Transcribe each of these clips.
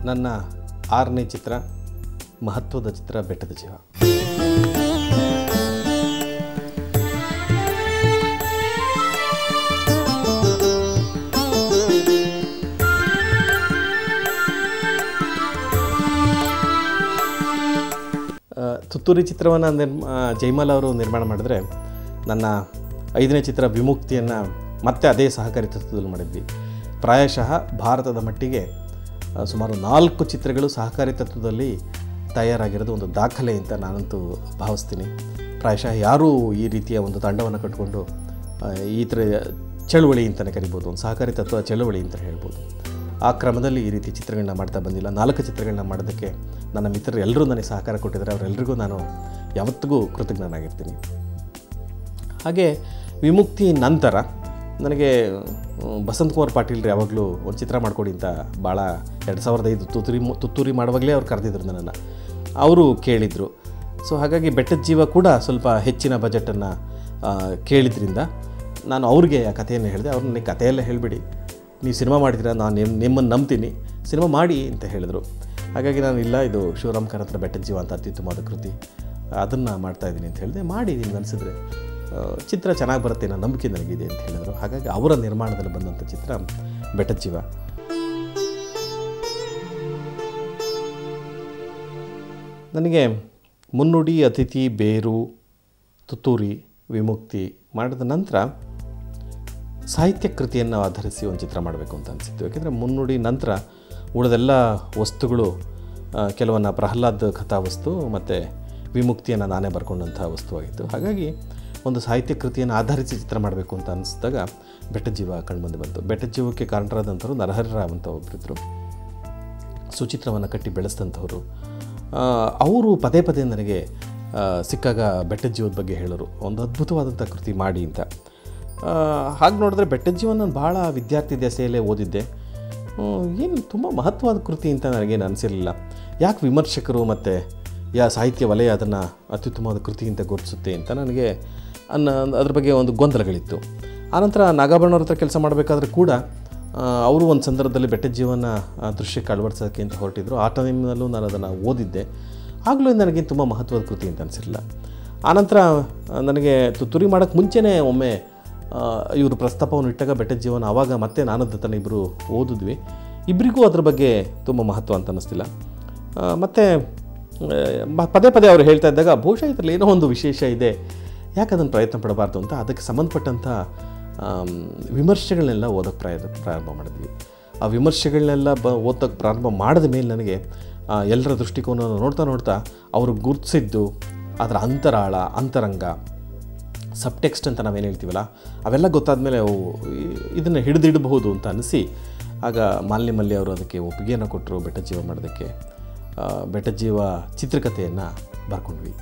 ನನ್ನ ಆರನೇ ಚಿತ್ರ ಮಹತ್ವದ ಚಿತ್ರ ಬೆಟ್ಟದ ಜೀವ ಆ, ತುತ್ತೂರಿ ಚಿತ್ರವನ್ನು ನಿರ್ಮ ಜೈಮಾಲ್ ಅವರು ನಿರ್ಮಾಣ ಮಾಡಿದ್ರೆ ನನ್ನ ಐದನೇ ಚಿತ್ರ ವಿಮುಕ್ತಿಯನ್ನು ಮತ್ತೆ ಅದೇ ಸಹಕಾರಿ ತತ್ವದಲ್ಲಿ ಮಾಡಿದ್ವಿ ಪ್ರಾಯಶಃ ಭಾರತದ ಮಟ್ಟಿಗೆ ಆ, ಸುಮಾರು ನಾಲ್ಕು ಚಿತ್ರಗಳು ಸಹಕಾರಿ ತತ್ವದಲ್ಲಿ ತಯಾರಾಗಿರೋದು ಒಂದು ದಾಖಲೆ ಅಂತ ನಾನಂತೂ ಭಾವಿಸ್ತೀನಿ ಪ್ರಾಯಶಃ ಯಾರೂ ಈ ರೀತಿಯ ಒಂದು ತಂಡವನ್ನು ಕಟ್ಟಿಕೊಂಡು ಆ, ಈ ಥರ ಚಳುವಳಿ ಅಂತಲೇ ಕರಿಬೋದು ಒಂದು ಸಹಕಾರಿ ತತ್ವ ಚಳುವಳಿ ಅಂತ ಹೇಳ್ಬೋದು ಆ ಕ್ರಮದಲ್ಲಿ ಈ ರೀತಿ ಚಿತ್ರಗಳನ್ನ ಮಾಡ್ತಾ ಬಂದಿಲ್ಲ ನಾಲ್ಕು ಚಿತ್ರಗಳನ್ನ ಮಾಡೋದಕ್ಕೆ ನನ್ನ ಮಿತ್ರರು ಎಲ್ಲರೂ ನನಗೆ ಸಹಕಾರ ಕೊಟ್ಟಿದ್ದಾರೆ ಅವರೆಲ್ಲರಿಗೂ ನಾನು ಯಾವತ್ತಿಗೂ ಕೃತಜ್ಞನಾಗಿರ್ತೀನಿ ಹಾಗೆ ವಿಮುಕ್ತಿ ನಂತರ ನನಗೆ ಮ್, ಬಸಂತ್ ಕುಮಾರ್ ಪಾಟೀಲ್ರು ಯಾವಾಗಲೂ ಒಂದು ಚಿತ್ರ ಮಾಡಿಕೊಡಿ ಅಂತ ಭಾಳ ಎರಡು ಸಾವಿರದ ಐದು ತುತ್ತೂರಿ ಮು- ತುತ್ತೂರಿ ಮಾಡುವಾಗಲೇ ಅವ್ರು ಕರೆದಿದ್ರು ನನ್ನನ್ನು ಅವರು ಕೇಳಿದರು ಸೊ ಹಾಗಾಗಿ ಬೆಟ್ಟದ ಜೀವ ಕೂಡ ಸ್ವಲ್ಪ ಹೆಚ್ಚಿನ ಬಜೆಟನ್ನು ಕೇಳಿದ್ರಿಂದ ನಾನು ಅವ್ರಿಗೆ ಆ ಕಥೆಯನ್ನು ಹೇಳಿದೆ ಅವ್ರು ನನಗೆ ಕಥೆಯೆಲ್ಲ ಹೇಳಿಬಿಡಿ ನೀವು ಸಿನಿಮಾ ಮಾಡಿದ್ದೀರಾ ನಾನು ನಿಮ್ಮ ನಿಮ್ಮನ್ನು ನಂಬ್ತೀನಿ ಸಿನಿಮಾ ಮಾಡಿ ಅಂತ ಹೇಳಿದರು ಹಾಗಾಗಿ ನಾನು ಇಲ್ಲ ಇದು ಶಿವರಾಮ್ ಕಾರಂತರ ಬೆಟ್ಟದ ಜೀವ ಅಂತ ಅತ್ಯುತ್ತಮವಾದ ಕೃತಿ ಅದನ್ನು ಮಾಡ್ತಾಯಿದ್ದೀನಿ ಅಂತ ಹೇಳಿದೆ ಮಾಡಿ ನಿಮ್ಗೆ ಅನಿಸಿದ್ರೆ ಆ, ಚಿತ್ರ ಚೆನ್ನಾಗಿ ಬರುತ್ತೆ ಅನ್ನೋ ನಂಬಿಕೆ ನನಗಿದೆ ಅಂತ ಹೇಳಿದರು ಹಾಗಾಗಿ ಅವರ ನಿರ್ಮಾಣದಲ್ಲಿ ಬಂದಂಥ ಚಿತ್ರ ಬೆಟ್ಟದ ಜೀವ ನನಗೆ ಮುನ್ನುಡಿ ಅತಿಥಿ ಬೇರು ತುತ್ತೂರಿ ವಿಮುಕ್ತಿ ಮಾಡಿದ ನಂತರ ಸಾಹಿತ್ಯ ಕೃತಿಯನ್ನು ಆಧರಿಸಿ ಒಂದು ಚಿತ್ರ ಮಾಡಬೇಕು ಅಂತ ಅನಿಸಿತ್ತು ಯಾಕೆಂದರೆ ಮುನ್ನುಡಿ ನಂತರ ಉಳಿದೆಲ್ಲ ವಸ್ತುಗಳು ಆ, ಕೆಲವನ್ನ ಪ್ರಹ್ಲಾದ್ ಕಥಾವಸ್ತು ಮತ್ತು ವಿಮುಕ್ತಿಯನ್ನು ನಾನೇ ಬರ್ಕೊಂಡಂಥ ವಸ್ತುವಾಗಿತ್ತು ಹಾಗಾಗಿ ಒಂದು ಸಾಹಿತ್ಯ ಕೃತಿಯನ್ನು ಆಧರಿಸಿ ಚಿತ್ರ ಮಾಡಬೇಕು ಅಂತ ಅನಿಸಿದಾಗ ಬೆಟ್ಟದ ಜೀವ ಕಂಡುಬಂದು ಬಂತು ಬೆಟ್ಟದ ಜೀವಕ್ಕೆ ಕಾರಣರಾದಂಥವ್ರು ನರಹರಿರಾವ್ ಅಂತ ಒಬ್ಬರಿದ್ದರು ಸುಚಿತ್ರವನ್ನು ಕಟ್ಟಿ ಬೆಳೆಸಿದಂಥವ್ರು ಅವರು ಪದೇ ಪದೇ ನನಗೆ ಆ, ಸಿಕ್ಕಾಗ ಬೆಟ್ಟದ ಜೀವದ ಬಗ್ಗೆ ಹೇಳೋರು ಒಂದು ಅದ್ಭುತವಾದಂಥ ಕೃತಿ ಮಾಡಿ ಅಂತ ಹಾಗೆ ನೋಡಿದ್ರೆ ಬೆಟ್ಟದ ಜೀವನ ನಾನು ಭಾಳ ವಿದ್ಯಾರ್ಥಿ ದೆಸೆಯಲ್ಲೇ ಓದಿದ್ದೆ ಏನು ತುಂಬ ಮಹತ್ವವಾದ ಕೃತಿ ಅಂತ ನನಗೇನು ಅನಿಸಿರಲಿಲ್ಲ ಯಾಕೆ ವಿಮರ್ಶಕರು ಮತ್ತು ಯಾ ಸಾಹಿತ್ಯ ವಲಯ ಅದನ್ನು ಅತ್ಯುತ್ತಮವಾದ ಕೃತಿ ಅಂತ ಗುರುತಿಸುತ್ತೆ ಅಂತ ನನಗೆ ಅನ್ನ ಅದ್ರ ಬಗ್ಗೆ ಒಂದು ಗೊಂದಲಗಳಿತ್ತು ಆನಂತರ ನಾಗಾಭರಣವ್ರ ಹತ್ರ ಕೆಲಸ ಮಾಡಬೇಕಾದ್ರೆ ಕೂಡ ಆ, ಅವರು ಒಂದು ಸಂದರ್ಭದಲ್ಲಿ ಬೆಟ್ಟದ ಜೀವನ ಆ, ದೃಶ್ಯಕ್ಕೆ ಅಳವಡಿಸೋಕ್ಕೆ ಅಂತ ಹೊರಟಿದ್ರು ಆ ಟೈಮ್ನಲ್ಲೂ ನಾನು ಅದನ್ನು ಓದಿದ್ದೆ ಆಗಲೂ ನನಗೆ ತುಂಬ ಮಹತ್ವದ ಕೃತಿ ಅಂತ ಅನಿಸಿರಲಿಲ್ಲ ಆನಂತರ ಆ, ನನಗೆ ತುತ್ತೂರಿ ಮಾಡೋಕ್ಕೆ ಮುಂಚೆನೇ ಒಮ್ಮೆ ಇವರು ಪ್ರಸ್ತಾಪವನ್ನು ಇಟ್ಟಾಗ ಬೆಟ್ಟದ ಜೀವನ ಆವಾಗ ಮತ್ತೆ ನಾನು ದತ್ತನ ಇಬ್ಬರು ಓದಿದ್ವಿ ಇಬ್ಬರಿಗೂ ಅದ್ರ ಬಗ್ಗೆ ತುಂಬ ಮಹತ್ವ ಅಂತ ಅನ್ನಿಸ್ತಿಲ್ಲ ಮತ್ತು ಪದೇ ಪದೇ ಅವರು ಹೇಳ್ತಾ ಇದ್ದಾಗ ಬಹುಶಃ ಇದರಲ್ಲಿ ಏನೋ ಒಂದು ವಿಶೇಷ ಇದೆ ಯಾಕೆ ಅದನ್ನು ಪ್ರಯತ್ನ ಪಡಬಾರ್ದು ಅಂತ ಅದಕ್ಕೆ ಸಂಬಂಧಪಟ್ಟಂಥ ಆಮ್, ವಿಮರ್ಶೆಗಳನ್ನೆಲ್ಲ ಓದೋಕ್ಕೆ ಪ್ರಯ ಪ್ರಾರಂಭ ಮಾಡಿದ್ವಿ ಆ ವಿಮರ್ಶೆಗಳನ್ನೆಲ್ಲ ಬ ಓದೋಕ್ಕೆ ಪ್ರಾರಂಭ ಮಾಡಿದ ಮೇಲೆ ನನಗೆ ಆ, ಎಲ್ಲರ ದೃಷ್ಟಿಕೋನವನ್ನು ನೋಡ್ತಾ ನೋಡ್ತಾ ಅವರು ಗುರುತಿಸಿದ್ದು ಅದರ ಅಂತರಾಳ ಅಂತರಂಗ ಸಬ್ಟೆಕ್ಸ್ಟ್ ಅಂತ ನಾವೇನು ಹೇಳ್ತೀವಲ್ಲ ಅವೆಲ್ಲ ಗೊತ್ತಾದ ಮೇಲೆ ಅವು ಇದನ್ನು ಹಿಡಿದಿಡಬಹುದು ಅಂತ ಅನಿಸಿ ಆಗ ಮಾಲಿನ್ಯ ಮಲ್ಲಿ ಅವರು ಅದಕ್ಕೆ ಒಪ್ಪಿಗೆಯನ್ನು ಕೊಟ್ಟರು ಬೆಟ್ಟ ಜೀವ ಮಾಡೋದಕ್ಕೆ ಆ, ಬೆಟ್ಟ ಜೀವ ಚಿತ್ರಕಥೆಯನ್ನು ಬರ್ಕೊಂಡ್ವಿ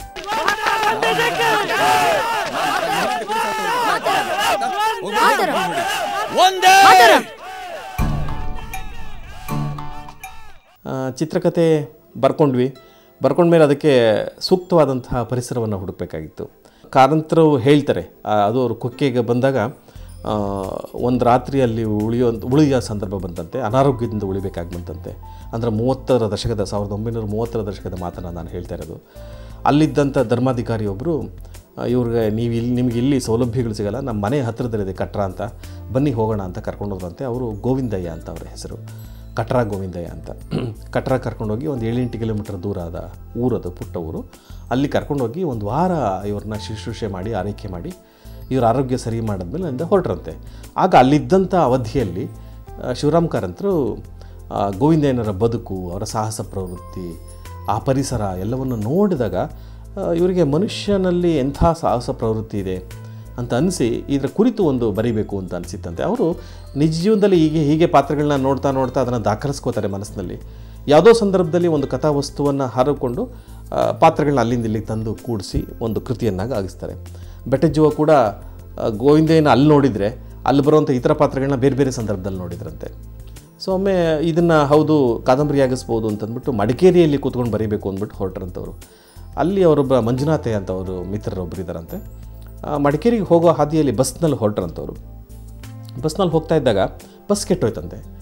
ಆ, ಚಿತ್ರಕಥೆ ಬರ್ಕೊಂಡ್ವಿ ಬರ್ಕೊಂಡ್ಮೇಲೆ ಅದಕ್ಕೆ ಸೂಕ್ತವಾದಂತಹ ಪರಿಸರವನ್ನು ಹುಡುಕಬೇಕಾಗಿತ್ತು ಕಾರಂತರು ಹೇಳ್ತಾರೆ ಆ, ಅದು ಅವರು ಕುಕ್ಕೆಗೆ ಬಂದಾಗ ಒಂದು ರಾತ್ರಿ ಅಲ್ಲಿ ಉಳಿಯೋ ಉಳಿಯೋ ಸಂದರ್ಭ ಬಂತಂತೆ ಅನಾರೋಗ್ಯದಿಂದ ಉಳಿಬೇಕಾಗಿ ಬಂತಂತೆ ಅಂದರೆ ಮೂವತ್ತರ ದಶಕದ ಸಾವಿರದ ಒಂಬೈನೂರ ಮೂವತ್ತರ ದಶಕದ ಮಾತನ್ನು ನಾನು ಹೇಳ್ತಾ ಇರೋದು ಅಲ್ಲಿದ್ದಂಥ ಧರ್ಮಾಧಿಕಾರಿ ಒಬ್ಬರು ಇವ್ರಿಗೆ ನೀವು ಇಲ್ಲಿ ನಿಮ್ಗೆ ಇಲ್ಲಿ ಸೌಲಭ್ಯಗಳು ಸಿಗಲ್ಲ ನಮ್ಮ ಮನೆ ಹತ್ತಿರದಲ್ಲಿದೆ ಕಟ್ರ ಅಂತ ಬನ್ನಿ ಹೋಗೋಣ ಅಂತ ಕರ್ಕೊಂಡೋದಂತೆ ಅವರು ಗೋವಿಂದಯ್ಯ ಅಂತ ಅವರ ಹೆಸರು ಕಟ್ರ ಗೋವಿಂದಯ್ಯ ಅಂತ ಕಟ್ರ ಕರ್ಕೊಂಡೋಗಿ ಒಂದು ಏಳೆಂಟು ಕಿಲೋಮೀಟರ್ ದೂರ ಆದ ಊರದು ಪುಟ್ಟ ಊರು ಅಲ್ಲಿ ಕರ್ಕೊಂಡೋಗಿ ಒಂದು ವಾರ ಇವ್ರನ್ನ ಶುಶ್ರೂಷೆ ಮಾಡಿ ಆರೈಕೆ ಮಾಡಿ ಇವ್ರ ಆರೋಗ್ಯ ಸರಿ ಮಾಡಿದ್ಮೇಲೆ ಅಲ್ಲಿಂದ ಹೊರಟ್ರಂತೆ ಆಗ ಅಲ್ಲಿದ್ದಂಥ ಅವಧಿಯಲ್ಲಿ ಆ, ಶಿವರಾಮ್ ಕಾರಂತರು ಆ, ಗೋವಿಂದಯ್ಯನವರ ಬದುಕು ಅವರ ಸಾಹಸ ಪ್ರವೃತ್ತಿ ಆ ಪರಿಸರ ಎಲ್ಲವನ್ನು ನೋಡಿದಾಗ ಆ, ಇವರಿಗೆ ಮನುಷ್ಯನಲ್ಲಿ ಎಂಥ ಸಾಹಸ ಪ್ರವೃತ್ತಿ ಇದೆ ಅಂತ ಅನಿಸಿ ಇದರ ಕುರಿತು ಒಂದು ಬರಿಬೇಕು ಅಂತ ಅನಿಸಿತ್ತಂತೆ ಅವರು ನಿಜ ಜೀವನದಲ್ಲಿ ಹೀಗೆ ಹೀಗೆ ಪಾತ್ರಗಳನ್ನ ನೋಡ್ತಾ ನೋಡ್ತಾ ಅದನ್ನು ದಾಖಲಿಸ್ಕೋತಾರೆ ಮನಸ್ಸಿನಲ್ಲಿ ಯಾವುದೋ ಸಂದರ್ಭದಲ್ಲಿ ಒಂದು ಕಥಾವಸ್ತುವನ್ನು ಹಾರಿಕೊಂಡು ಆ, ಪಾತ್ರಗಳನ್ನ ಅಲ್ಲಿಂದ ಇಲ್ಲಿಗೆ ತಂದು ಕೂಡಿಸಿ ಒಂದು ಕೃತಿಯನ್ನಾಗಿ ಆಗಿಸ್ತಾರೆ ಬೆಟ್ಟದ ಜೀವ ಕೂಡ ಆ, ಗೋವಿಂದಯ್ಯನ ಅಲ್ಲಿ ನೋಡಿದರೆ ಅಲ್ಲಿ ಬರುವಂಥ ಇತರ ಪಾತ್ರಗಳನ್ನ ಬೇರೆ ಬೇರೆ ಸಂದರ್ಭದಲ್ಲಿ ನೋಡಿದ್ರಂತೆ ಸೊ ಒಮ್ಮೆ ಇದನ್ನು ಹೌದು ಕಾದಂಬರಿ ಆಗಿಸ್ಬೋದು ಅಂತಂದ್ಬಿಟ್ಟು ಮಡಿಕೇರಿಯಲ್ಲಿ ಕೂತ್ಕೊಂಡು ಬರೀಬೇಕು ಅಂದ್ಬಿಟ್ಟು ಹೊರಟ್ರಂಥವ್ರು ಅಲ್ಲಿ ಅವರೊಬ್ಬ ಮಂಜುನಾಥೆ ಅಂತ ಅವರು ಮಿತ್ರರೊಬ್ಬರು ಇದ್ದಾರಂತೆ ಆ, ಮಡಿಕೇರಿಗೆ ಹೋಗೋ ಹಾದಿಯಲ್ಲಿ ಬಸ್ನಲ್ಲಿ ಹೊರಟ್ರಂಥವ್ರು ಬಸ್ನಲ್ಲಿ ಹೋಗ್ತಾ ಇದ್ದಾಗ ಬಸ್ ಕೆಟ್ಟೋಯ್ತಂತೆ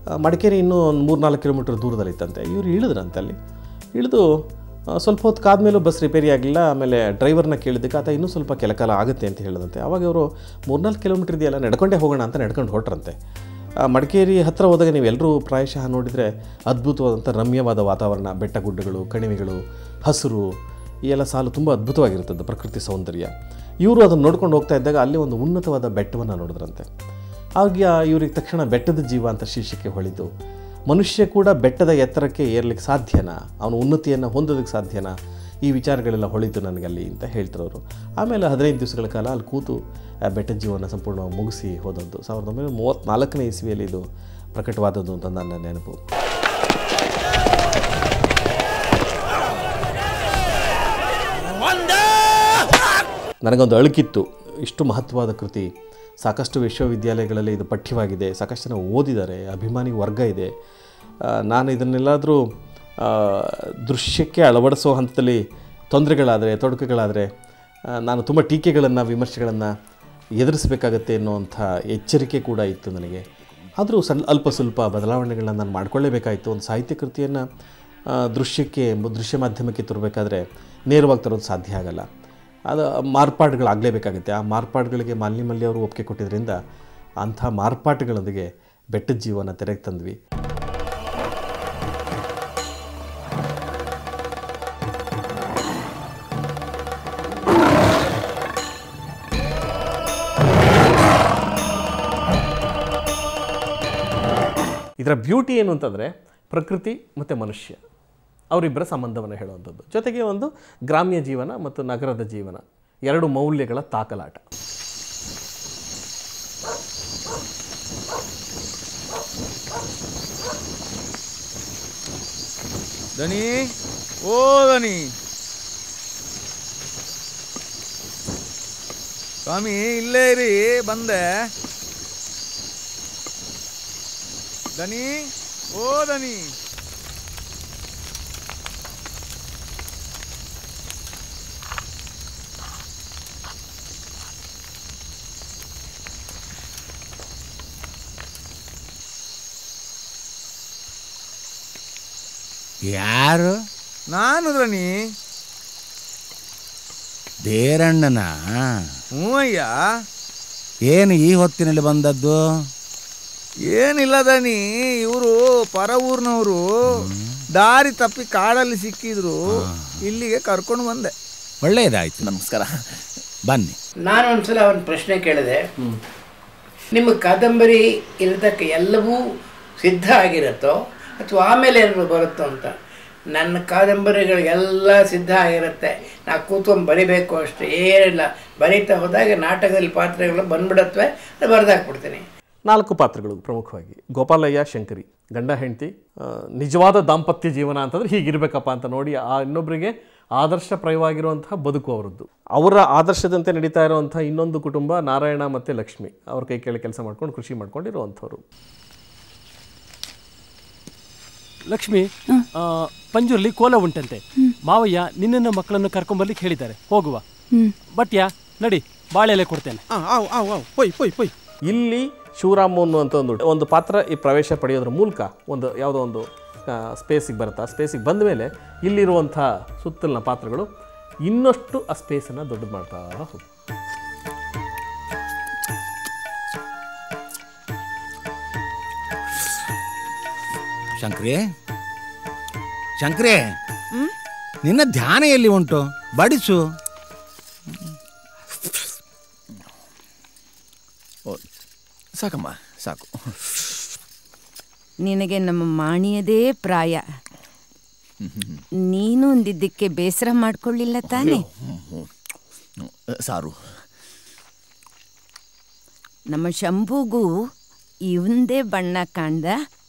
ಆ, ಮಡಿಕೇರಿ ಇನ್ನೂ ಒಂದು ಮೂರು ನಾಲ್ಕು ಕಿಲೋಮೀಟ್ರ್ ದೂರದಲ್ಲಿತ್ತಂತೆ ಇವರು ಇಳಿದ್ರಂತೆ ಅಲ್ಲಿ ಇಳಿದು ಆ, ಸ್ವಲ್ಪ ಹೊತ್ತು ಕಾದ್ಮೇಲೂ ಬಸ್ ರಿಪೇರಿ ಆಗಲಿಲ್ಲ ಆಮೇಲೆ ಡ್ರೈವರ್ನ ಕೇಳಿದ್ದಕ್ಕೆ ಆತ ಇನ್ನೂ ಸ್ವಲ್ಪ ಕೆಲ ಕಾಲ ಆಗುತ್ತೆ ಅಂತ ಹೇಳಿದಂತೆ ಅವಾಗ ಇವರು ಮೂರ್ನಾಲ್ಕು ಕಿಲೋಮೀಟ್ರ್ ಇದೆಯಲ್ಲ ನಡ್ಕೊಂಡೇ ಹೋಗೋಣ ಅಂತ ನಡ್ಕೊಂಡು ಹೊರಟ್ರಂತೆ ಆ, ಮಡಿಕೇರಿ ಹತ್ತಿರ ಹೋದಾಗ ನೀವೆಲ್ಲರೂ ಪ್ರಾಯಶಃ ನೋಡಿದರೆ ಅದ್ಭುತವಾದಂಥ ರಮ್ಯವಾದ ವಾತಾವರಣ ಬೆಟ್ಟ ಗುಡ್ಡಗಳು ಕಣಿವೆಗಳು ಹಸಿರು ಈ ಎಲ್ಲ ಸಾಲು ತುಂಬ ಅದ್ಭುತವಾಗಿರ್ತದೆ ಪ್ರಕೃತಿ ಸೌಂದರ್ಯ ಇವರು ಅದನ್ನು ನೋಡ್ಕೊಂಡು ಹೋಗ್ತಾ ಇದ್ದಾಗ ಅಲ್ಲಿ ಒಂದು ಉನ್ನತವಾದ ಬೆಟ್ಟವನ್ನು ನೋಡಿದ್ರಂತೆ ಆಗ ಇವ್ರಿಗೆ ತಕ್ಷಣ ಬೆಟ್ಟದ ಜೀವ ಅಂತ ಶೀರ್ಷಿಕೆ ಹೊಳಿತು ಮನುಷ್ಯ ಕೂಡ ಬೆಟ್ಟದ ಎತ್ತರಕ್ಕೆ ಏರ್ಲಿಕ್ಕೆ ಸಾಧ್ಯನಾ ಅವನ ಉನ್ನತಿಯನ್ನು ಹೊಂದೋದಕ್ಕೆ ಸಾಧ್ಯನಾ ಈ ವಿಚಾರಗಳೆಲ್ಲ ಹೊಳಿತು ನನಗಲ್ಲಿ ಅಂತ ಹೇಳ್ತಿರೋರು ಆಮೇಲೆ ಹದಿನೈದು ದಿವಸಗಳ ಕಾಲ ಅಲ್ಲಿ ಕೂತು ಆ ಬೆಟ್ಟದ ಜೀವನ ಸಂಪೂರ್ಣವಾಗಿ ಮುಗಿಸಿ ಹೋದದ್ದು ಸಾವಿರದ ಒಂಬೈನೂರ ಮೂವತ್ತ್ನಾಲ್ಕನೇ ಇಸ್ವಿಯಲ್ಲಿ ಇದು ಪ್ರಕಟವಾದದ್ದು ಅಂತ ನನ್ನ ನೆನಪು ನನಗೊಂದು ಅಳುಕಿತ್ತು ಇಷ್ಟು ಮಹತ್ವವಾದ ಕೃತಿ ಸಾಕಷ್ಟು ವಿಶ್ವವಿದ್ಯಾಲಯಗಳಲ್ಲಿ ಇದು ಪಠ್ಯವಾಗಿದೆ ಸಾಕಷ್ಟು ಜನ ಓದಿದ್ದಾರೆ ಅಭಿಮಾನಿ ವರ್ಗ ಇದೆ ಆ, ನಾನು ಇದನ್ನೆಲ್ಲಾದರೂ ಆ, ದೃಶ್ಯಕ್ಕೆ ಅಳವಡಿಸೋ ಹಂತದಲ್ಲಿ ತೊಂದರೆಗಳಾದರೆ ತೊಡಕುಗಳಾದರೆ ಆ, ನಾನು ತುಂಬ ಟೀಕೆಗಳನ್ನು ವಿಮರ್ಶೆಗಳನ್ನು ಎದುರಿಸಬೇಕಾಗತ್ತೆ ಅನ್ನುವಂಥ ಎಚ್ಚರಿಕೆ ಕೂಡ ಇತ್ತು ನನಗೆ ಆದರೂ ಸಣ್ಣ ಅಲ್ಪ ಸ್ವಲ್ಪ ಬದಲಾವಣೆಗಳನ್ನ ನಾನು ಮಾಡ್ಕೊಳ್ಳೇಬೇಕಾಯಿತು ಒಂದು ಸಾಹಿತ್ಯ ಕೃತಿಯನ್ನು ದೃಶ್ಯಕ್ಕೆ ದೃಶ್ಯ ಮಾಧ್ಯಮಕ್ಕೆ ತರಬೇಕಾದ್ರೆ ನೇರವಾಗಿ ತರೋದು ಸಾಧ್ಯ ಆಗಲ್ಲ ಅದು ಮಾರ್ಪಾಡುಗಳಾಗಲೇಬೇಕಾಗುತ್ತೆ ಆ ಮಾರ್ಪಾಡುಗಳಿಗೆ ಮಾಲಿನ್ಯ ಮಲ್ಯ ಅವರು ಒಪ್ಪಿಗೆ ಕೊಟ್ಟಿದ್ದರಿಂದ ಅಂಥ ಮಾರ್ಪಾಟುಗಳೊಂದಿಗೆ ಬೆಟ್ಟದ ಜೀವನ ತೆರೆಗೆ ತಂದ್ವಿ ಇದರ ಬ್ಯೂಟಿ ಏನು ಅಂತಂದರೆ ಪ್ರಕೃತಿ ಮತ್ತು ಮನುಷ್ಯ ಅವರಿಬ್ಬರ ಸಂಬಂಧವನ್ನು ಹೇಳುವಂಥದ್ದು ಜೊತೆಗೆ ಒಂದು ಗ್ರಾಮ್ಯ ಜೀವನ ಮತ್ತು ನಗರದ ಜೀವನ ಎರಡು ಮೌಲ್ಯಗಳ ತಾಕಲಾಟ ದನಿ ಓ ದನಿ ಸ್ವಾಮಿ ಇಲ್ಲೇ ಇರಿ ಬಂದೆ ದನಿ ಓ ದನಿ ಯಾರು ನಾನು ದನಿ ದೇರಣ್ಣನ ಹ್ಞೂ ಅಯ್ಯ ಏನು ಈ ಹೊತ್ತಿನಲ್ಲಿ ಬಂದದ್ದು ಏನಿಲ್ಲ ದನಿ ಇವರು ಪರ ಊರ್ನವರು ದಾರಿ ತಪ್ಪಿ ಕಾಡಲ್ಲಿ ಸಿಕ್ಕಿದ್ರು ಇಲ್ಲಿಗೆ ಕರ್ಕೊಂಡು ಬಂದೆ ಒಳ್ಳೆಯದಾಯ್ತು ನಮಸ್ಕಾರ ಬನ್ನಿ ನಾನು ಒಂದ್ಸಲ ಒಂದು ಪ್ರಶ್ನೆ ಕೇಳಿದೆ ನಿಮ್ಮ ಕಾದಂಬರಿ ಇರತಕ್ಕ ಎಲ್ಲವೂ ಸಿದ್ಧ ಆಗಿರುತ್ತೋ ಅಥವಾ ಆಮೇಲೆ ಏನಾದ್ರು ಬರುತ್ತೋ ಅಂತ ನನ್ನ ಕಾದಂಬರಿಗಳು ಎಲ್ಲ ಸಿದ್ಧ ಆಗಿರುತ್ತೆ ನಾ ಕೂತ್ಕೊಂಡು ಬರಿಬೇಕು ಅಷ್ಟೇ ಏನಿಲ್ಲ ಬರೀತಾ ಹೋದಾಗ ನಾಟಕದಲ್ಲಿ ಪಾತ್ರಗಳು ಬಂದ್ಬಿಡತ್ವೆ ಬರೆದಾಕ್ಬಿಡ್ತೀನಿ ನಾಲ್ಕು ಪಾತ್ರಗಳು ಪ್ರಮುಖವಾಗಿ ಗೋಪಾಲಯ್ಯ ಶಂಕರಿ ಗಂಡ ಹೆಂಡತಿ ಆ, ನಿಜವಾದ ದಾಂಪತ್ಯ ಜೀವನ ಅಂತಂದ್ರೆ ಹೀಗಿರ್ಬೇಕಪ್ಪ ಅಂತ ನೋಡಿ ಆ ಇನ್ನೊಬ್ಬರಿಗೆ ಆದರ್ಶಪ್ರಾಯವಾಗಿರುವಂತಹ ಬದುಕು ಅವರದ್ದು ಅವರ ಆದರ್ಶದಂತೆ ನಡೀತಾ ಇರುವಂತಹ ಇನ್ನೊಂದು ಕುಟುಂಬ ನಾರಾಯಣ ಮತ್ತು ಲಕ್ಷ್ಮಿ ಅವ್ರ ಕೈ ಕೆಳಗೆ ಕೆಲಸ ಮಾಡ್ಕೊಂಡು ಕೃಷಿ ಮಾಡ್ಕೊಂಡಿರುವಂಥವ್ರು ಲಕ್ಷ್ಮಿ ಆ, ಪಂಜುರ್ಲಿ ಕೋಲ ಉಂಟಂತೆ ಮಾವಯ್ಯ ನಿನ್ನನ್ನು ಮಕ್ಕಳನ್ನು ಕರ್ಕೊಂಬರ್ಲಿಕ್ಕೆ ಹೇಳಿದ್ದಾರೆ ಹೋಗುವ ಬಟ್ಯಾ ನಡಿ ಬಾಳೆಲೆ ಕೊಡ್ತೇನೆ ಇಲ್ಲಿ ಶಿವರಾಮು ಅನ್ನುವಂಥ ಒಂದು ಒಂದು ಪಾತ್ರ ಈ ಪ್ರವೇಶ ಪಡೆಯೋದ್ರ ಮೂಲಕ ಒಂದು ಯಾವುದೋ ಒಂದು ಸ್ಪೇಸಿಗೆ ಬರುತ್ತೆ ಆ ಸ್ಪೇಸಿಗೆ ಬಂದ ಮೇಲೆ ಇಲ್ಲಿರುವಂಥ ಸುತ್ತಲಿನ ಪಾತ್ರಗಳು ಇನ್ನಷ್ಟು ಆ ಸ್ಪೇಸನ್ನು ದೊಡ್ಡದು ಮಾಡ್ತಾ ಹೋಗ್ತಾರೆ ಶಂಕ್ರಿ ಶಂಕ್ರಿ ನಿನ್ನ ಧ್ಯಾನ ಎಲ್ಲಿ ಉಂಟು ಬಡಿಸು ಸಾಕಮ್ಮ ಸಾಕು ನಿನಗೆ ನಮ್ಮ ಮಾಣಿಯದೇ ಪ್ರಾಯ ನೀನು ಒಂದಿದ್ದಕ್ಕೆ ಬೇಸರ ಮಾಡ್ಕೊಳ್ಳಿಲ್ಲ ತಾನೆ ಸಾರು ನಮ್ಮ ಶಂಭುಗೂ ಇವಂದೇ ಬಣ್ಣ ಕಾಣ್ದ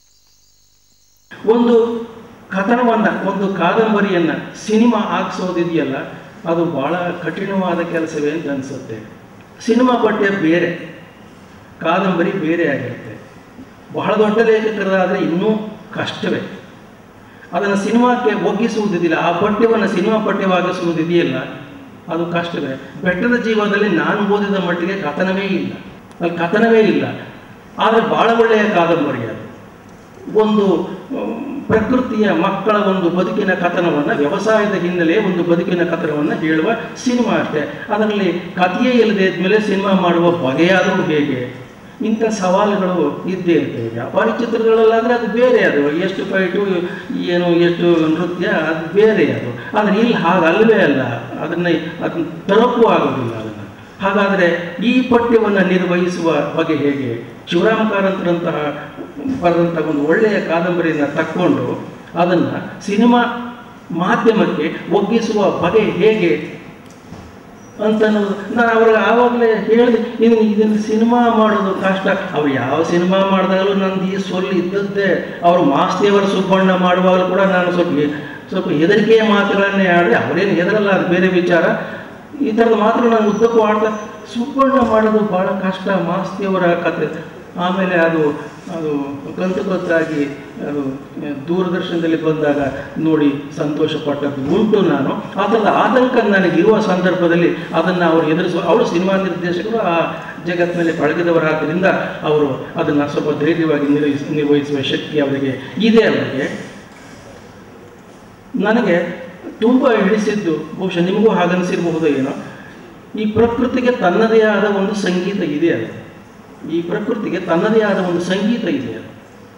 ಒಂದು ಕಥನವನ್ನು ಒಂದು ಕಾದಂಬರಿಯನ್ನು ಸಿನಿಮಾ ಆಗಿಸೋದಿದೆಯಲ್ಲ ಅದು ಭಾಳ ಕಠಿಣವಾದ ಕೆಲಸವೇ ಅಂತ ಅನಿಸುತ್ತೆ ಸಿನಿಮಾ ಪಠ್ಯ ಬೇರೆ ಕಾದಂಬರಿ ಬೇರೆ ಆಗಿರುತ್ತೆ ಬಹಳ ದೊಡ್ಡ ಲೇಖಕರಾದರೆ ಇನ್ನೂ ಕಷ್ಟವೇ ಅದನ್ನು ಸಿನಿಮಾಕ್ಕೆ ಒಗ್ಗಿಸುವುದಿದೆಯಲ್ಲ ಆ ಪಠ್ಯವನ್ನು ಸಿನಿಮಾ ಪಠ್ಯವಾಗಿಸುವುದಿದೆಯಲ್ಲ ಅದು ಕಷ್ಟವೇ ಬೆಟ್ಟದ ಜೀವನದಲ್ಲಿ ನಾನು ಓದಿದ ಮಟ್ಟಿಗೆ ಕಥನವೇ ಇಲ್ಲ ಅಲ್ಲಿ ಕಥನವೇ ಇಲ್ಲ ಆದರೆ ಭಾಳ ಒಳ್ಳೆಯ ಕಾದಂಬರಿ ಅದು ಒಂದು ಮ್, ಪ್ರಕೃತಿಯ ಮಕ್ಕಳ ಒಂದು ಬದುಕಿನ ಕಥನವನ್ನು ವ್ಯವಸಾಯದ ಹಿನ್ನೆಲೆ ಒಂದು ಬದುಕಿನ ಕಥನವನ್ನು ಹೇಳುವ ಸಿನಿಮಾ ಅಷ್ಟೇ ಅದರಲ್ಲಿ ಕಥೆಯೇ ಇಲ್ಲದೆ ಇದ್ಮೇಲೆ ಸಿನಿಮಾ ಮಾಡುವ ಬಗೆಯಾದರೂ ಹೇಗೆ ಇಂಥ ಸವಾಲುಗಳು ಇದ್ದೇ ಇರ್ತವೆ ವ್ಯಾಪಾರಿ ಚಿತ್ರಗಳಲ್ಲಾದರೆ ಅದು ಬೇರೆ ಅದು ಎಷ್ಟು ಫೈಟು ಏನು ಎಷ್ಟು ನೃತ್ಯ ಅದು ಬೇರೆ ಅದು ಆದರೆ ಇಲ್ಲಿ ಹಾಗಲ್ಲವೇ ಅಲ್ಲ ಅದನ್ನು ಅದನ್ನು ತರಕ್ಕೂ ಆಗೋದಿಲ್ಲ ಅದನ್ನು ಹಾಗಾದರೆ ಈ ಪಠ್ಯವನ್ನು ನಿರ್ವಹಿಸುವ ಬಗೆ ಹೇಗೆ ಶಿವರಾಮ ಕಾರಂತರಂತಹ ಬರೆದಂಥ ಒಂದು ಒಳ್ಳೆಯ ಕಾದಂಬರಿಯನ್ನು ತಕ್ಕೊಂಡು ಅದನ್ನು ಸಿನಿಮಾ ಮಾಧ್ಯಮಕ್ಕೆ ಒಗ್ಗಿಸುವ ಬಗೆ ಹೇಗೆ ಅಂತ ಅನ್ನೋದು ನಾನು ಅವ್ರಿಗೆ ಆವಾಗಲೇ ಹೇಳಿದೆ ಇದನ್ನು ಇದನ್ನು ಸಿನಿಮಾ ಮಾಡೋದು ಕಷ್ಟ ಅವ್ರು ಯಾವ ಸಿನಿಮಾ ಮಾಡಿದಾಗಲೂ ನಂದು ಈ ಸೊಲ್ಲು ಇದ್ದದ್ದೇ ಅವರು ಮಾಸ್ತಿಯವರ ಸುಬ್ಬಣ್ಣ ಮಾಡುವಾಗಲೂ ಕೂಡ ನಾನು ಸ್ವಲ್ಪ ಸ್ವಲ್ಪ ಹೆದರಿಕೆಯ ಮಾತುಗಳನ್ನೇ ಆಡಿ ಅವರೇನು ಹೆದರಲ್ಲ ಅದು ಬೇರೆ ವಿಚಾರ ಈ ಥರದ ಮಾತ್ರ ನಾನು ಉದ್ದಕ್ಕೂ ಆಡ್ತಾ ಸುಬ್ಬಣ್ಣ ಮಾಡೋದು ಭಾಳ ಕಷ್ಟ ಮಾಸ್ತಿಯವರ ಕತೆ ಆಮೇಲೆ ಅದು ಅದು ಕಂತು ಕಂತಾಗಿ ಅದು ದೂರದರ್ಶನದಲ್ಲಿ ಬಂದಾಗ ನೋಡಿ ಸಂತೋಷ ಪಟ್ಟದ್ದು ಉಂಟು ನಾನು ಆ ಥರದ ಆತಂಕ ನನಗಿರುವ ಸಂದರ್ಭದಲ್ಲಿ ಅದನ್ನು ಅವರು ಎದುರಿಸುವ ಅವರು ಸಿನಿಮಾ ನಿರ್ದೇಶಕರು ಆ ಜಗತ್ತಿನಲ್ಲಿ ಪಳಗಿದವರಾದ್ದರಿಂದ ಅವರು ಅದನ್ನು ಸ್ವಲ್ಪ ಧೈರ್ಯವಾಗಿ ನಿರ್ವಹಿಸ ನಿರ್ವಹಿಸುವ ಶಕ್ತಿ ಅವರಿಗೆ ಇದೆ ಅವರಿಗೆ ನನಗೆ ತುಂಬ ಹಿಡಿಸಿದ್ದು ಬಹುಶಃ ನಿಮಗೂ ಹಾಗನ್ಸಿರಬಹುದು ಏನೋ ಈ ಪ್ರಕೃತಿಗೆ ತನ್ನದೇ ಆದ ಒಂದು ಸಂಗೀತ ಇದೆ ಅದು ಈ ಪ್ರಕೃತಿಗೆ ತನ್ನದೇ ಆದ ಒಂದು ಸಂಗೀತ ಇದೆ ಅದು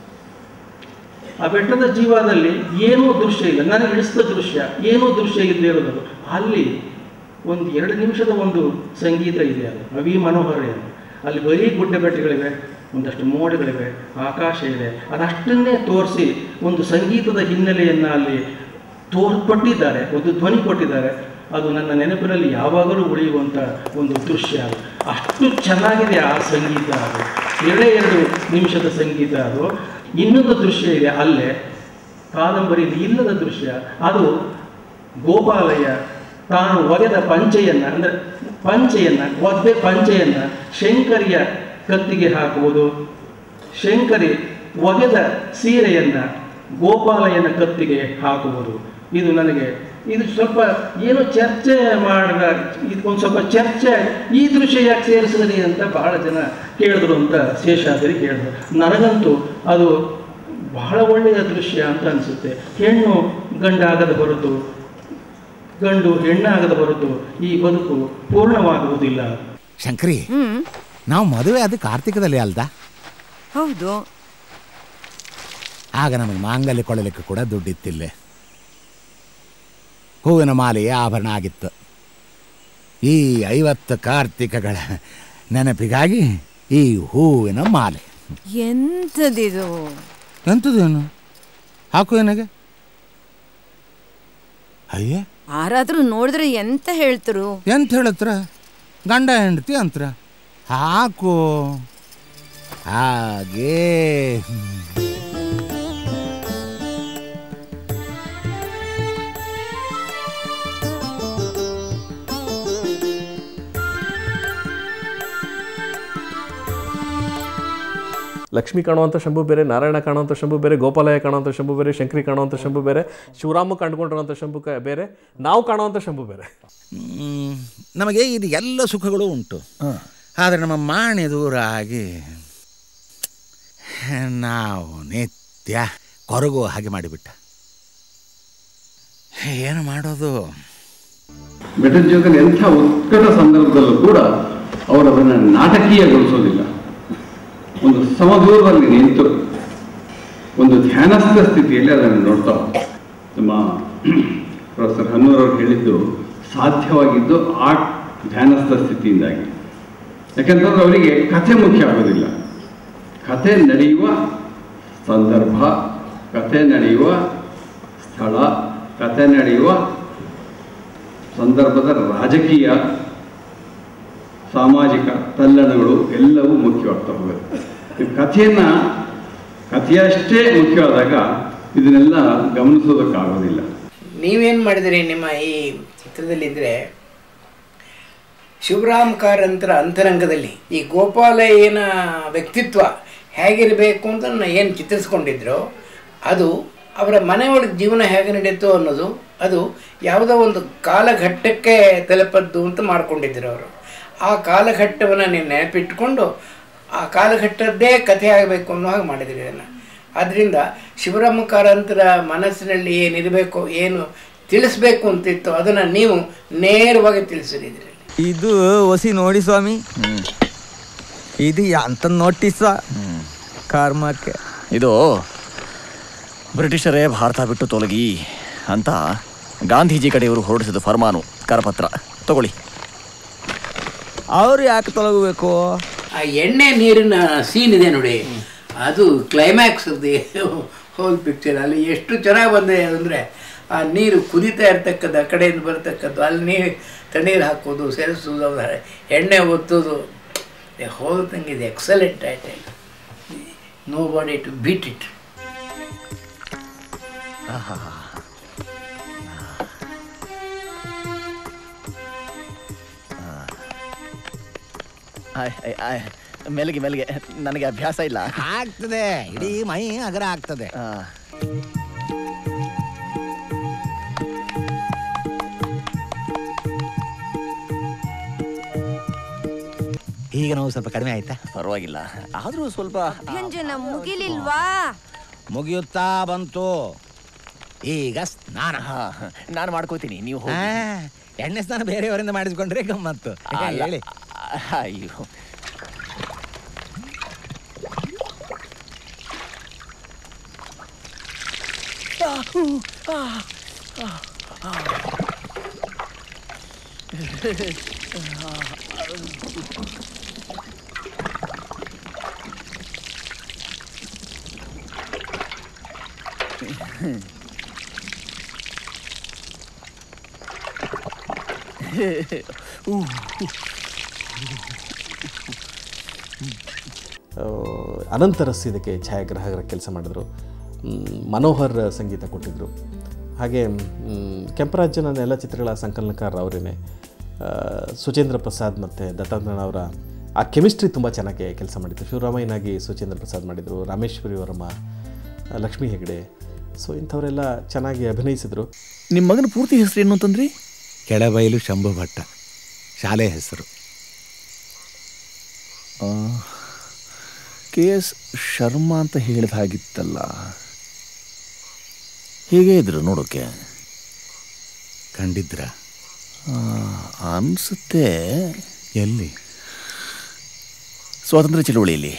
ಆ ಬೆಟ್ಟದ ಜೀವದಲ್ಲಿ ಏನೂ ದೃಶ್ಯ ಇಲ್ಲ ನನಗೆ ಹಿಡಿಸಿದ ದೃಶ್ಯ ಏನೂ ದೃಶ್ಯ ಇಲ್ಲದೆ ಇರೋದು ಅಲ್ಲಿ ಒಂದು ಎರಡು ನಿಮಿಷದ ಒಂದು ಸಂಗೀತ ಇದೆ ಅದು ಅವಿ ಮನೋಹರ ಅದು ಅಲ್ಲಿ ಬರೀ ಗುಡ್ಡ ಬೆಟ್ಟಗಳಿವೆ ಒಂದಷ್ಟು ಮೋಡಗಳಿವೆ ಆಕಾಶ ಇದೆ ಅದಷ್ಟನ್ನೇ ತೋರಿಸಿ ಒಂದು ಸಂಗೀತದ ಹಿನ್ನೆಲೆಯನ್ನು ಅಲ್ಲಿ ತೋರ್ಪಟ್ಟಿದ್ದಾರೆ ಒಂದು ಧ್ವನಿ ಕೊಟ್ಟಿದ್ದಾರೆ ಅದು ನನ್ನ ನೆನಪಿನಲ್ಲಿ ಯಾವಾಗಲೂ ಉಳಿಯುವಂಥ ಒಂದು ದೃಶ್ಯ ಅದು ಅಷ್ಟು ಚೆನ್ನಾಗಿದೆ ಆ ಸಂಗೀತ ಅದು ಎರಡೇ ಎರಡು ನಿಮಿಷದ ಸಂಗೀತ ಅದು ಇನ್ನೊಂದು ದೃಶ್ಯ ಇದೆ ಅಲ್ಲೇ ಕಾದಂಬರಿಯಲ್ಲಿ ಇಲ್ಲದ ದೃಶ್ಯ ಅದು ಗೋಪಾಲಯ್ಯ ತಾನು ಒಗೆದ ಪಂಚೆಯನ್ನು ಅಂದರೆ ಪಂಚೆಯನ್ನು ಒದ್ದೆ ಪಂಚೆಯನ್ನು ಶಂಕರಿಯ ಕತ್ತಿಗೆ ಹಾಕುವುದು ಶಂಕರಿ ಒಗೆದ ಸೀರೆಯನ್ನು ಗೋಪಾಲಯ್ಯನ ಕತ್ತಿಗೆ ಹಾಕುವುದು ಇದು ನನಗೆ ಇದು ಸ್ವಲ್ಪ ಏನು ಚರ್ಚೆ ಮಾಡಿದ ಇದಕ್ಕೊಂದು ಸ್ವಲ್ಪ ಚರ್ಚೆ ಈ ದೃಶ್ಯ ಯಾಕೆ ಸೇರಿಸಿದ್ರಿ ಅಂತ ಬಹಳ ಜನ ಕೇಳಿದ್ರು ಅಂತ ಶೇಷಾದ್ರಿ ಹೇಳಿದ್ರು ನನಗಂತೂ ಅದು ಬಹಳ ಒಳ್ಳೆಯ ದೃಶ್ಯ ಅಂತ ಅನಿಸುತ್ತೆ ಹೆಣ್ಣು ಗಂಡಾಗದ ಹೊರತು ಗಂಡು ಹೆಣ್ಣಾಗದ ಹೊರತು ಈ ಬದುಕು ಪೂರ್ಣವಾಗುವುದಿಲ್ಲ ಶಂಕರಿ ಹ್ಮ್ ನಾವು ಮದುವೆ ಅದು ಕಾರ್ತಿಕದಲ್ಲಿ ಅಲ್ದಾ ಹೌದು ಆಗ ನಮಗೆ ಮಾಂಗಲ್ಯ ಕೊಳ್ಳಲಿಕ್ಕೆ ಕೂಡ ದುಡ್ಡಿತ್ತಿಲ್ಲೇ ಹೂವಿನ ಮಾಲೆಯೇ ಆಭರಣ ಆಗಿತ್ತು ಈ ಐವತ್ತು ಕಾರ್ತಿಕಗಳ ನೆನಪಿಗಾಗಿ ಈ ಹೂವಿನ ಮಾಲೆ ಎಂಥದಿದು ಎಂಥದ್ದೇನು ಹಾಕು ಏನಾಗೆ ಅಯ್ಯೇ ಯಾರಾದ್ರೂ ನೋಡಿದ್ರೆ ಎಂತ ಹೇಳ್ತರು ಎಂತ ಹೇಳತ್ರ ಗಂಡ ಹೆಂಡತಿ ಅಂತ್ರ ಹಾಕು ಹಾಗೇ ಲಕ್ಷ್ಮಿ ಕಾಣುವಂಥ ಶಂಭು ಬೇರೆ ನಾರಾಯಣ ಕಾಣುವಂಥ ಶಂಭು ಬೇರೆ ಗೋಪಾಲಯ್ಯ ಕಾಣುವಂಥ ಶಂಭು ಬೇರೆ ಶಂಕರಿ ಕಾಣುವಂಥ ಶಂಭು ಬೇರೆ ಶಿವರಾಮ ಕಂಡುಕೊಂಡಿರುವಂಥ ಶಂಭು ಕ- ಬೇರೆ ನಾವು ಕಾಣುವಂಥ ಶಂಭು ಬೇರೆ ಮ್, ನಮಗೆ ಇದು ಎಲ್ಲ ಸುಖಗಳು ಉಂಟು ಆದರೆ ನಮ್ಮ ಮಾಣಿ ದೂರ ಆಗಿ ನಾವು ನಿತ್ಯ ಕೊರಗು ಹಾಗೆ ಮಾಡಿಬಿಟ್ಟ ಏನು ಮಾಡೋದು ಬೆಟರ್ ಜೀವನದಲ್ಲಿ ಎಂಥ ಉತ್ಕಟ ಸಂದರ್ಭದಲ್ಲೂ ಕೂಡ ಅವರು ಅದನ್ನು ನಾಟಕೀಯಗೊಳಿಸೋದಿಲ್ಲ ಒಂದು ಸಮದೂರದಲ್ಲಿ ನಿಂತು ಒಂದು ಧ್ಯಾನಸ್ಥ ಸ್ಥಿತಿಯಲ್ಲಿ ಅದನ್ನು ನೋಡ್ತಾ ನಮ್ಮ ಪ್ರೊಫೆಸರ್ ಹನ್ನೂರವರು ಹೇಳಿದ್ದು ಸಾಧ್ಯವಾಗಿದ್ದು ಆ ಧ್ಯಾನಸ್ಥ ಸ್ಥಿತಿಯಿಂದಾಗಿ ಯಾಕಂತಂದ್ರೆ ಅವರಿಗೆ ಕಥೆ ಮುಖ್ಯ ಆಗೋದಿಲ್ಲ ಕಥೆ ನಡೆಯುವ ಸಂದರ್ಭ ಕಥೆ ನಡೆಯುವ ಸ್ಥಳ ಕಥೆ ನಡೆಯುವ ಸಂದರ್ಭದ ರಾಜಕೀಯ ಸಾಮಾಜಿಕ ತಲ್ಲಣಗಳು ಎಲ್ಲವೂ ಮುಖ್ಯವಾಗ್ತಾ ಹೋಗುತ್ತೆ ಈ ಕಥೆಯನ್ನ ಕಥೆಯಷ್ಟೇ ಮುಖ್ಯವಾದಾಗ ಇದನ್ನೆಲ್ಲ ಗಮನಿಸೋದಕ್ಕಾಗೋದಿಲ್ಲ ನೀವೇನು ಮಾಡಿದಿರಿ ನಿಮ್ಮ ಈ ಚಿತ್ರದಲ್ಲಿದ್ದರೆ ಶಿವರಾಮ್ ಕಾರಂತರ ಅಂತರಂಗದಲ್ಲಿ ಈ ಗೋಪಾಲಯ್ಯನ ವ್ಯಕ್ತಿತ್ವ ಹೇಗಿರಬೇಕು ಅಂತ ಏನು ಚಿತ್ರಿಸ್ಕೊಂಡಿದ್ರು ಅದು ಅವರ ಮನೆಯೊಳಗೆ ಜೀವನ ಹೇಗೆ ನಡೀತು ಅನ್ನೋದು ಅದು ಯಾವುದೋ ಒಂದು ಕಾಲಘಟ್ಟಕ್ಕೆ ತಲುಪದ್ದು ಅಂತ ಮಾಡ್ಕೊಂಡಿದ್ರು ಅವರು ಆ ಕಾಲಘಟ್ಟವನ್ನು ನೀವು ನೆನಪಿಟ್ಕೊಂಡು ಆ ಕಾಲಘಟ್ಟದ್ದೇ ಕಥೆ ಆಗಬೇಕು ಅನ್ನೋ ಹಾಗೆ ಮಾಡಿದಿರಿ ಇದನ್ನು ಆದ್ದರಿಂದ ಶಿವರಾಮ ಕಾರಂತರ ಮನಸ್ಸಿನಲ್ಲಿ ಏನಿರಬೇಕು ಏನು ತಿಳಿಸ್ಬೇಕು ಅಂತಿತ್ತು ಅದನ್ನು ನೀವು ನೇರವಾಗಿ ತಿಳಿಸಿರಿ ಇದರಲ್ಲಿ ಇದು ಒಸಿ ನೋಡಿ ಸ್ವಾಮಿ ಇದು ಅಂತ ನೋಟಿಸ ಕರ್ಮಕ್ಕೆ ಇದು ಬ್ರಿಟಿಷರೇ ಭಾರತ ಬಿಟ್ಟು ತೊಲಗಿ ಅಂತ ಗಾಂಧೀಜಿ ಕಡೆಯವರು ಹೊರಡಿಸಿದ ಫರ್ಮಾನು ಕರಪತ್ರ ತಗೊಳ್ಳಿ ಅವ್ರು ಯಾಕೆ ತೊಲಗಬೇಕು ಆ ಎಣ್ಣೆ ನೀರಿನ ಸೀನ್ ಇದೆ ನೋಡಿ ಅದು ಕ್ಲೈಮ್ಯಾಕ್ಸ್ ಹೋಲ್ ಪಿಕ್ಚರ್ ಅಲ್ಲಿ ಎಷ್ಟು ಚೆನ್ನಾಗಿ ಬಂದಿದೆ ಅಂದರೆ ಆ ನೀರು ಕುದೀತಾ ಇರ್ತಕ್ಕದ್ದು ಆ ಕಡೆಯಿಂದ ಬರ್ತಕ್ಕದ್ದು ಅಲ್ಲಿ ನೀರು ತಣ್ಣೀರು ಹಾಕೋದು ಸೇರಿಸೋದು ಅದ್ರ ಎಣ್ಣೆ ಒತ್ತೋದು ಹೋಲ್ ಥಿಂಗ್ ಇದೆ ಎಕ್ಸಲೆಂಟ್ ಆಯ್ತು no body to beat it ಆಯ್, ಆಯ್, ಆಯ್. ಮೆಲ್ಗೆ ಮೆಲ್ಗೆ ನನಗೆ ಅಭ್ಯಾಸ ಇಲ್ಲ ಆಗ್ತದೆ ಇಡೀ ಮೈ ಅಗರ ಆಗ್ತದೆ ಆ, ಈಗ ನೋವು ಸ್ವಲ್ಪ ಕಡಿಮೆ ಆಯ್ತಾ ಪರವಾಗಿಲ್ಲ ಆದರೂ ಸ್ವಲ್ಪ ಅಭ್ಯಂಜನ ಮುಗಿಲಿಲ್ವಾ ಮುಗಿಯುತ್ತಾ ಬಂತು ಈಗ ಸ್ನಾನ ಹಾ, ನಾನು ಮಾಡ್ಕೋತೀನಿ ನೀವು ಆ, ಹೋಗಿ ಎಣ್ಣೆ ಸ್ನಾನ ಬೇರೆಯವರಿಂದ ಮಾಡಿಸ್ಕೊಂಡ್ರೆ ಗಮ್ಮತ್ತು ಅಲ್ಲ. ಹೇಳಿ ಅಯ್ಯೋ ಆ, ಅನಂತ ರಸ್ ಇದಕ್ಕೆ ಛಾಯಾಗ್ರಾಹಕರ ಕೆಲಸ ಮಾಡಿದ್ರು ಮ್, ಮನೋಹರ್ ಸಂಗೀತ ಕೊಟ್ಟಿದ್ದರು ಹಾಗೆ ಮ್, ಕೆಂಪರಾಜನ ಎಲ್ಲ ಚಿತ್ರಗಳ ಸಂಕಲನಕಾರ ಅವರೇನೆ ಸುಚೇಂದ್ರ ಪ್ರಸಾದ್ ಮತ್ತು ದತ್ತಾತ್ರೇಯ ಅವರ ಆ ಕೆಮಿಸ್ಟ್ರಿ ತುಂಬ ಚೆನ್ನಾಗಿ ಕೆಲಸ ಮಾಡಿದ್ರು ಶಿವರಾಮಯ್ಯನಾಗಿ ಸುಚೇಂದ್ರ ಪ್ರಸಾದ್ ಮಾಡಿದರು ರಾಮೇಶ್ವರಿ ವರ್ಮ ಆ, ಲಕ್ಷ್ಮೀ ಹೆಗಡೆ ಸೊ ಇಂಥವರೆಲ್ಲ ಚೆನ್ನಾಗಿ ಅಭಿನಯಿಸಿದರು ನಿಮ್ಮ ಮಗನ ಪೂರ್ತಿ ಹೆಸರು ಏನು ಅಂತಂದ್ರಿ ಕೆಳಬೈಲು ಶಂಭು ಭಟ್ಟ ಶಾಲೆ ಹೆಸರು ಕೆ ಎಸ್ ಶರ್ಮಾ ಅಂತ ಹೇಳಿದ ಹಾಗಿತ್ತಲ್ಲ ಹೇಗೆ ಇದ್ರು ನೋಡೋಕೆ ಕಂಡಿದ್ರ ಅನ್ಸುತ್ತೆ ಎಲ್ಲಿ ಸ್ವಾತಂತ್ರ್ಯ ಚಳವಳಿಯಲ್ಲಿ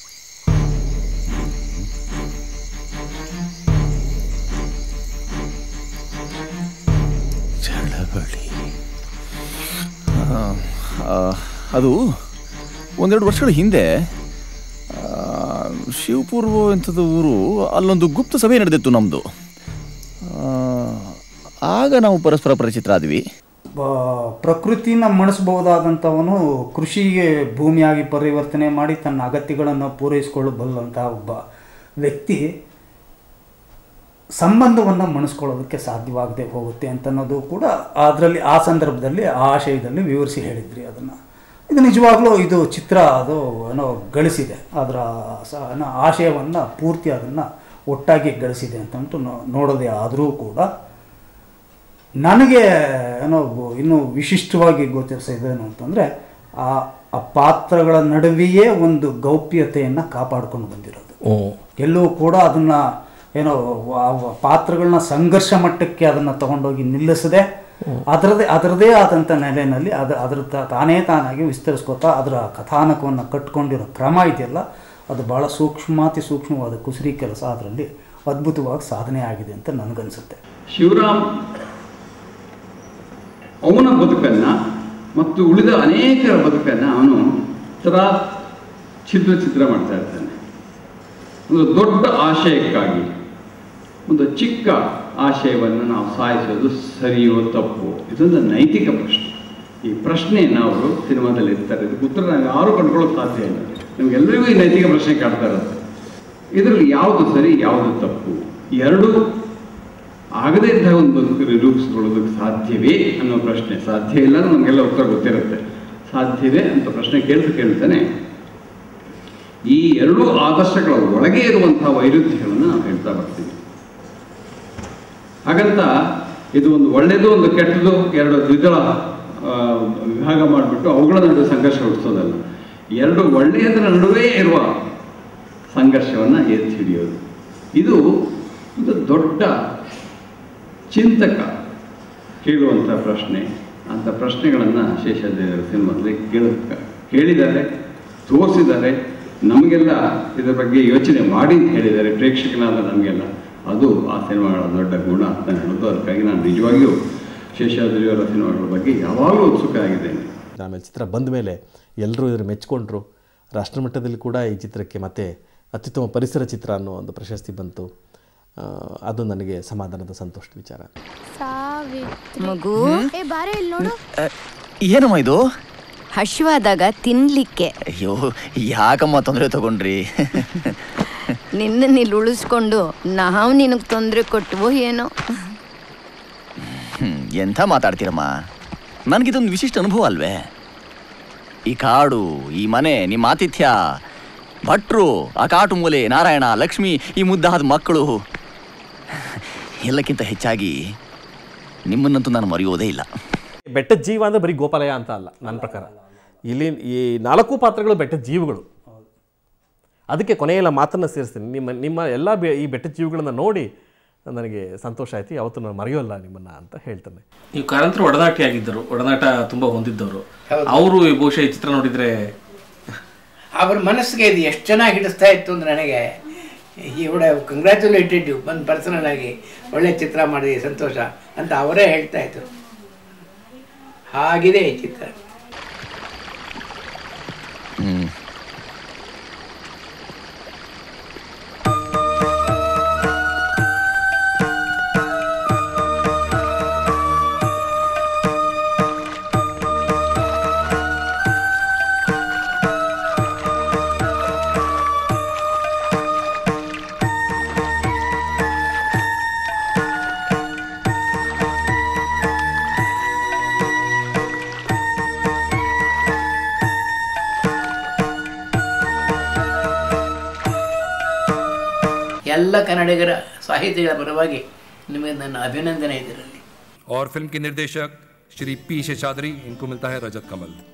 ಚಳವಳಿ ಆ, ಆ, ಅದು ಒಂದೆರಡು ವರ್ಷಗಳ ಹಿಂದೆ ಆ, ಶಿವಪೂರ್ವ ಎಂಥದ್ದು ಊರು ಅಲ್ಲೊಂದು ಗುಪ್ತ ಸಭೆ ನಡೆದಿತ್ತು ನಮ್ಮದು ಆಗ ನಾವು ಪರಸ್ಪರ ಪರಿಚಿತರಾದ್ವಿ ಬ- ಪ್ರಕೃತಿನ ಮಣಿಸಬಹುದಾದಂಥವನು ಕೃಷಿಗೆ ಭೂಮಿಯಾಗಿ ಪರಿವರ್ತನೆ ಮಾಡಿ ತನ್ನ ಅಗತ್ಯಗಳನ್ನು ಪೂರೈಸಿಕೊಳ್ಳಬಲ್ಲಂಥ ಒಬ್ಬ ವ್ಯಕ್ತಿ ಸಂಬಂಧವನ್ನು ಮಣಿಸ್ಕೊಳ್ಳೋದಕ್ಕೆ ಸಾಧ್ಯವಾಗದೆ ಹೋಗುತ್ತೆ ಅಂತ ಅನ್ನೋದು ಕೂಡ ಅದರಲ್ಲಿ ಆ ಸಂದರ್ಭದಲ್ಲಿ ಆ ಆಶಯದಲ್ಲಿ ವಿವರಿಸಿ ಹೇಳಿದ್ರಿ ಅದನ್ನು ಇದು ನಿಜವಾಗ್ಲೂ ಇದು ಚಿತ್ರ ಅದು ಏನೋ ಗಳಿಸಿದೆ ಅದರ ಸ ಏನೋ ಆಶಯವನ್ನು ಪೂರ್ತಿ ಅದನ್ನು ಒಟ್ಟಾಗಿ ಗಳಿಸಿದೆ ಅಂತ ಅಂದ್ಬಿಟ್ಟು ನೋ- ನೋಡೋದೇ ಆದರೂ ಕೂಡ ನನಗೆ ಏನೋ ಬ- ಇನ್ನೂ ವಿಶಿಷ್ಟವಾಗಿ ಗೋಚರಿಸಿದೇನು ಅಂತಂದರೆ ಆ ಆ ಪಾತ್ರಗಳ ನಡುವೆಯೇ ಒಂದು ಗೌಪ್ಯತೆಯನ್ನು ಕಾಪಾಡ್ಕೊಂಡು ಬಂದಿರೋದು ಎಲ್ಲೂ ಕೂಡ ಅದನ್ನು ಏನೋ ಆ ಪಾತ್ರಗಳನ್ನ ಸಂಘರ್ಷ ಮಟ್ಟಕ್ಕೆ ಅದನ್ನು ತಗೊಂಡೋಗಿ ನಿಲ್ಲಿಸದೆ ಅದರದೇ ಅದರದೇ ಆದಂಥ ನೆಲೆಯಲ್ಲಿ ಅದ ಅದರ ತ- ತಾನೇ ತಾನಾಗಿ ವಿಸ್ತರಿಸ್ಕೋತಾ ಅದರ ಕಥಾನಕವನ್ನು ಕಟ್ಕೊಂಡಿರೋ ಕ್ರಮ ಇದೆಯಲ್ಲ ಅದು ಭಾಳ ಸೂಕ್ಷ್ಮಾತಿ ಸೂಕ್ಷ್ಮವಾದ ಕುಸರಿ ಕೆಲಸ ಅದರಲ್ಲಿ ಅದ್ಭುತವಾಗಿ ಸಾಧನೆ ಆಗಿದೆ ಅಂತ ನನಗನ್ಸುತ್ತೆ ಶಿವರಾಮ್ ಅವನ ಬದುಕನ್ನು ಮತ್ತು ಉಳಿದ ಅನೇಕರ ಬದುಕನ್ನು ಅವನು ಥರ ಚಿತ್ರ ಚಿತ್ರ ಮಾಡ್ತಾ ಇರ್ತಾನೆ ಒಂದು ದೊಡ್ಡ ಆಶಯಕ್ಕಾಗಿ ಒಂದು ಚಿಕ್ಕ ಆಶಯವನ್ನು ನಾವು ಸಾಯಿಸೋದು ಸರಿಯೋ ತಪ್ಪು ಇದೊಂದು ನೈತಿಕ ಪ್ರಶ್ನೆ ಈ ಪ್ರಶ್ನೆ ನಾವು ಸಿನಿಮಾದಲ್ಲಿ ಇರ್ತಾರೆ ಇದಕ್ಕೆ ಉತ್ತರ ನಾವು ಯಾರು ಕಂಡುಕೊಳ್ಳೋಕೆ ಸಾಧ್ಯ ಇಲ್ಲ ನಮಗೆಲ್ಲರಿಗೂ ಈ ನೈತಿಕ ಪ್ರಶ್ನೆ ಕಾಡ್ತಾ ಇರುತ್ತೆ ಇದರಲ್ಲಿ ಯಾವುದು ಸರಿ ಯಾವುದು ತಪ್ಪು ಎರಡು ಆಗದೇ ಇದ್ದಾಗ ಒಂದು ಬದುಕು ನಿರೂಪಿಸ್ಕೊಳ್ಳೋದಕ್ಕೆ ಸಾಧ್ಯವೇ ಅನ್ನೋ ಪ್ರಶ್ನೆ ಸಾಧ್ಯ ಇಲ್ಲ ಅಂದ್ರೆ ನಮಗೆಲ್ಲ ಉತ್ತರ ಗೊತ್ತಿರುತ್ತೆ ಸಾಧ್ಯವೇ ಅಂತ ಪ್ರಶ್ನೆ ಕೇಳ್ತಾ ಕೇಳ್ತಾನೆ ಈ ಎರಡೂ ಆದರ್ಶಗಳ ಒಳಗೆ ಇರುವಂತಹ ವೈರುಧ್ಯಗಳನ್ನು ನಾವು ಹೇಳ್ತಾ ಬರ್ತೀವಿ ಹಾಗಂತ ಇದು ಒಂದು ಒಳ್ಳೆಯದು ಒಂದು ಕೆಟ್ಟದು ಎರಡು ದ್ವಿದಳ ಆ, ವಿಭಾಗ ಮಾಡಿಬಿಟ್ಟು ಅವುಗಳ ನಡುವೆ ಸಂಘರ್ಷ ಹುಟ್ಟಿಸೋದಲ್ಲ ಎರಡು ಒಳ್ಳೆಯದರ ನಡುವೆ ಇರುವ ಸಂಘರ್ಷವನ್ನು ಎತ್ತಿ ಹಿಡಿಯೋದು ಇದು ಒಂದು ದೊಡ್ಡ ಚಿಂತಕ ಕೇಳುವಂಥ ಪ್ರಶ್ನೆ ಅಂಥ ಪ್ರಶ್ನೆಗಳನ್ನು ಶೇಷಾದ್ರಿಯವರ ಸಿನಿಮಾದಲ್ಲಿ ಕೇಳ ಕೇಳಿದ್ದಾರೆ ತೋರಿಸಿದ್ದಾರೆ ನಮಗೆಲ್ಲ ಇದರ ಬಗ್ಗೆ ಯೋಚನೆ ಮಾಡಿ ಅಂತ ಹೇಳಿದ್ದಾರೆ ಪ್ರೇಕ್ಷಕನಾದ ನಮಗೆಲ್ಲ ಅದು ಆ ಸಿನಿಮಾಗಳ ದೊಡ್ಡ ಗುಣ ಅಂತ ಹೇಳೋದು ಅದಕ್ಕಾಗಿ ನಾನು ನಿಜವಾಗಿಯೂ ಶೇಷಾದ್ರಿಯವರ ಸಿನಿಮಾಗಳ ಬಗ್ಗೆ ಯಾವಾಗಲೂ ಉತ್ಸುಕ ಆಗಿದ್ದೇನೆ ಆಮೇಲೆ ಚಿತ್ರ ಬಂದ ಮೇಲೆ ಎಲ್ಲರೂ ಇದ್ರ ಮೆಚ್ಕೊಂಡ್ರು ರಾಷ್ಟ್ರಮಟ್ಟದಲ್ಲಿ ಕೂಡ ಈ ಚಿತ್ರಕ್ಕೆ ಮತ್ತೆ ಅತ್ಯುತ್ತಮ ಪರಿಸರ ಚಿತ್ರ ಅನ್ನೋ ಒಂದು ಪ್ರಶಸ್ತಿ ಬಂತು ಆ, ಅದು ನನಗೆ ಸಮಾಧಾನದ ಸಂತೋಷದ ವಿಚಾರ ಮಗು ಏ ಬಾರೆ ಇಲ್ಲಿ ನೋಡು ಏನಮ್ಮ ಇದು ಹಶ್ವಾದಾಗ ತಿನ್ಲಿಕ್ಕೆ ಅಯ್ಯೋ ಯಾಕಮ್ಮ ತೊಂದರೆ ತಗೊಂಡ್ರಿ ನಿನ್ನ ಇಲ್ಲಿ ಉಳಿಸ್ಕೊಂಡು ನಾವು ನಿನಗೆ ತೊಂದರೆ ಕೊಟ್ಟವೋ ಏನೋ ಹ್ಮ್, ಎಂಥ ಮಾತಾಡ್ತೀರಮ್ಮ ನನಗಿದೊಂದು ವಿಶಿಷ್ಟ ಅನುಭವ ಅಲ್ವೇ ಈ ಕಾಡು ಈ ಮನೆ ನಿಮ್ಮ ಆತಿಥ್ಯ ಭಟ್ರು ಆ ಕಾಟು ಮೂಲೆ ನಾರಾಯಣ ಲಕ್ಷ್ಮಿ ಈ ಮುದ್ದಾದ ಮಕ್ಕಳು ಎಲ್ಲಕ್ಕಿಂತ ಹೆಚ್ಚಾಗಿ ನಿಮ್ಮನ್ನಂತೂ ನಾನು ಮರೆಯೋದೇ ಇಲ್ಲ ಬೆಟ್ಟದ ಜೀವ ಅಂದರೆ ಬರೀ ಗೋಪಾಲಯ ಅಂತ ಅಲ್ಲ ನನ್ನ ಪ್ರಕಾರ ಇಲ್ಲಿ ಈ ನಾಲ್ಕು ಪಾತ್ರಗಳು ಬೆಟ್ಟದ ಜೀವಗಳು ಅದಕ್ಕೆ ಕೊನೆಯೆಲ್ಲ ಮಾತನ್ನು ಸೇರಿಸ್ತೀನಿ ನಿಮ್ಮ ನಿಮ್ಮ ಎಲ್ಲ ಬೆ ಈ ಬೆಟ್ಟದ ಜೀವಗಳನ್ನು ನೋಡಿ ನನಗೆ ಸಂತೋಷ ಆಯ್ತು ಯಾವತ್ತೂ ನಾನು ಮರೆಯೋಲ್ಲ ನಿಮ್ಮನ್ನು ಅಂತ ಹೇಳ್ತೇನೆ ನೀವು ಕಾರಂತರ ಒಡನಾಟಿಯಾಗಿದ್ದರು ಒಡನಾಟ ತುಂಬ ಹೊಂದಿದ್ದವರು ಅವರು ಬಹುಶಃ ಈ ಚಿತ್ರ ನೋಡಿದರೆ ಅವ್ರ ಮನಸ್ಸಿಗೆ ಇದು ಎಷ್ಟು ಚೆನ್ನಾಗಿ ಹಿಡಿಸ್ತಾ ಇತ್ತು ಅಂದ್ರೆ ನನಗೆ ಇವಡ ಕಂಗ್ರ್ಯಾಚುಲೇಟೆಡ್ ಯು ಬಂದು ಪರ್ಸನಲ್ ಆಗಿ ಒಳ್ಳೆ ಚಿತ್ರ ಮಾಡಿದೆ ಸಂತೋಷ ಅಂತ ಅವರೇ ಹೇಳ್ತಾ ಇದ್ರು ಹಾಗಿದೆ ಈ ಚಿತ್ರ ಹ್ಮ್ ಎಲ್ಲ ಕನ್ನಡಿಗರ ಸಾಹಿತಿಗಳ ಪರವಾಗಿ ನಿಮಗೆ ನನ್ನ ಅಭಿನಂದನೆ ಇದರಲ್ಲಿ और फिल्म के निर्देशक श्री पी शेषाद्री इनको मिलता है रजत कमल